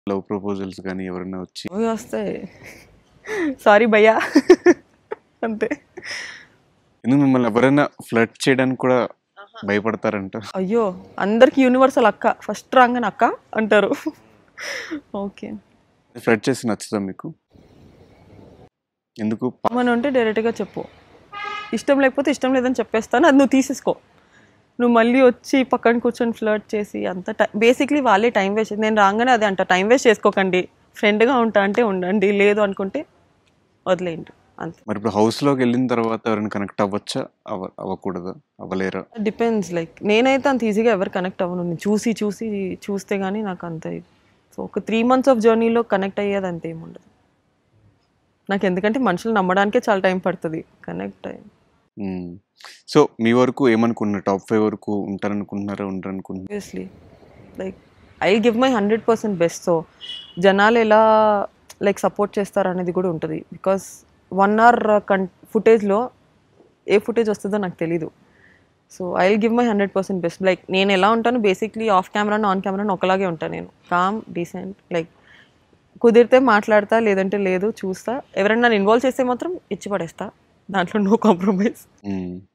Love proposals కానీ ఎవరైనా వచ్చి అవి వస్తాయి సారీ భయ్యా అంతే ఎందుకు మిమ్మల్ని ఎవరైనా ఫ్లడ్ చేయడానికి కూడా భయపడతారంట అయ్యో అందరికి యూనివర్సల్ అక్క ఫస్ట్ రాగానే అక్క అంటారు ఓకే ఫ్లడ్ చేసి నచ్చుదా మీకు ఎందుకు మన ఉంటే డైరెక్ట్గా చెప్పు ఇష్టం లేకపోతే ఇష్టం లేదని చెప్పేస్తాను అది నువ్వు తీసేసుకో నువ్వు మళ్ళీ వచ్చి పక్కన కూర్చొని ఫ్లర్ట్ చేసి అంత టైం బేసిక్లీ వాళ్ళే టైం వేస్ట్ నేను రాగానే అదే అంట టైం వేస్ట్ చేసుకోకండి ఫ్రెండ్గా ఉంటా అంటే ఉండండి లేదు అనుకుంటే వదిలేయండి అంతే మరి ఇప్పుడు house లోకి వెళ్ళిన తర్వాత ఎవరైనా కనెక్ట్ అవ్వచ్చా అవ అవ్వకూడదా అవ్వలేరా డిపెండ్స్ లైక్ నేనైతే అంత ఈజీగా ఎవరు కనెక్ట్ అవ్వను నేను చూసి చూసి చూస్తే కానీ నాకు అంత సో ఒక త్రీ మంత్స్ ఆఫ్ జర్నీలో కనెక్ట్ అయ్యేది అంత ఏముండదు నాకు ఎందుకంటే మనుషులు నమ్మడానికే చాలా టైం పడుతుంది కనెక్ట్ అయ్యి సో మీ వరకు ఏమనుకుంటున్నారు టాప్ ఫైవ్ వరకు ఉంటారనుకుంటున్నారా ఉండరనుకుంటున్నారు obviously like I give my hundred percent best so జనాలు ఎలా లైక్ సపోర్ట్ చేస్తారు అనేది కూడా ఉంటుంది బికాస్ వన్ అవర్ కన్ ఫుటేజ్లో ఏ ఫుటేజ్ వస్తుందో నాకు తెలీదు so I will give my hundred percent best like నేను ఎలా ఉంటాను basically off camera on camera ఒకలాగే ఉంటాను నేను కామ్ డీసెంట్ లైక్ కుదిరితే మాట్లాడతా లేదంటే లేదు చూస్తా ఎవరైనా నన్ను ఇన్వాల్వ్ చేస్తే మాత్రం ఇచ్చి పడేస్తా దాంట్లో నో కాంప్రమైజ్ మ్మ్.